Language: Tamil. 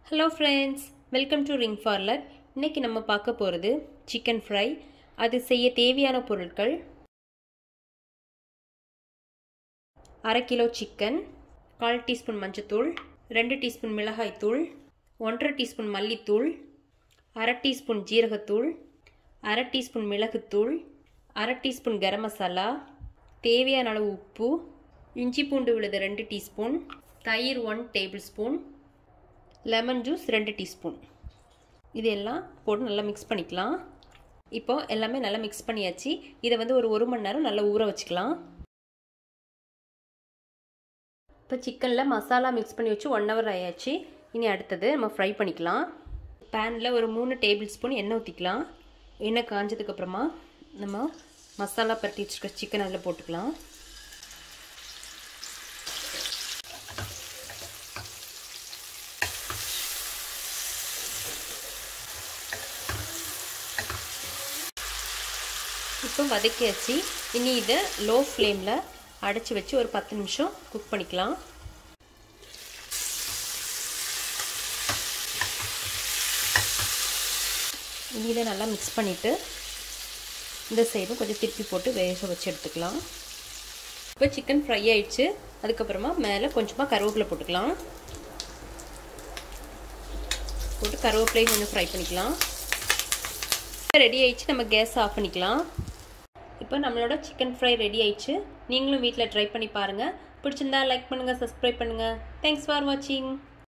hello friends welcome to ring parlour இன்றைக்கி நம்ம பார்க்க போகிறது சிக்கன் ஃப்ரை அது செய்ய தேவையான பொருட்கள் அரை கிலோ சிக்கன் கால் டீஸ்பூன் மஞ்சத்தூள் ரெண்டு டீஸ்பூன் மிளகாய்த்தூள் ஒன்றரை டீஸ்பூன் மல்லித்தூள் அரை டீஸ்பூன் ஜீரகத்தூள் அரை டீஸ்பூன் மிளகுத்தூள் அரை டீஸ்பூன் கரம் மசாலா தேவையான அளவு உப்பு இஞ்சி பூண்டு விழுது ரெண்டு டீஸ்பூன் தயிர் one tablespoon lemon juice ரெண்டு டீஸ்பூன் இது எல்லாம் போட்டு நல்லா மிக்ஸ் பண்ணிக்கலாம் இப்போ எல்லாமே நல்லா மிக்ஸ் பண்ணியாச்சு இதை வந்து ஒரு ஒரு மணி நேரம் நல்லா ஊற வச்சுக்கலாம் இப்போ சிக்கனில் மசாலா மிக்ஸ் பண்ணி வச்சு ஒன் ஹவர் ஆயாச்சு இனி அடுத்தது நம்ம ஃப்ரை பண்ணிக்கலாம் பேனில் ஒரு மூணு டேபிள் ஸ்பூன் எண்ணெய் ஊற்றிக்கலாம் எண்ணெய் காஞ்சதுக்கப்புறமா நம்ம மசாலா பரட்டி வச்சுருக்க சிக்கன் அதில் போட்டுக்கலாம் இப்போ வதக்கியாச்சு இனி இதை லோ ஃப்ளேமில் அடைச்சி வச்சு ஒரு பத்து நிமிஷம் குக் பண்ணிக்கலாம் இனி இதை நல்லா மிக்ஸ் பண்ணிவிட்டு இந்த சைடும் கொஞ்சம் திருப்பி போட்டு வேக வச்சு எடுத்துக்கலாம் இப்போ சிக்கன் ஃப்ரை ஆயிடுச்சு அதுக்கப்புறமா மேலே கொஞ்சமாக கருவேப்பிலை போட்டுக்கலாம் போட்டு கருவேப்பிலையும் கொஞ்சம் ஃப்ரை பண்ணிக்கலாம் ரெடி ஆயிடுச்சு நம்ம கேஸ் ஆஃப் பண்ணிக்கலாம் இப்போ நம்மளோட சிக்கன் ஃப்ரை ரெடி ஆயிடுச்சு நீங்களும் வீட்டில் ட்ரை பண்ணி பாருங்கள் பிடிச்சிருந்தா லைக் பண்ணுங்கள் சப்ஸ்கிரைப் பண்ணுங்கள் தேங்க்ஸ் ஃபார் வாட்சிங்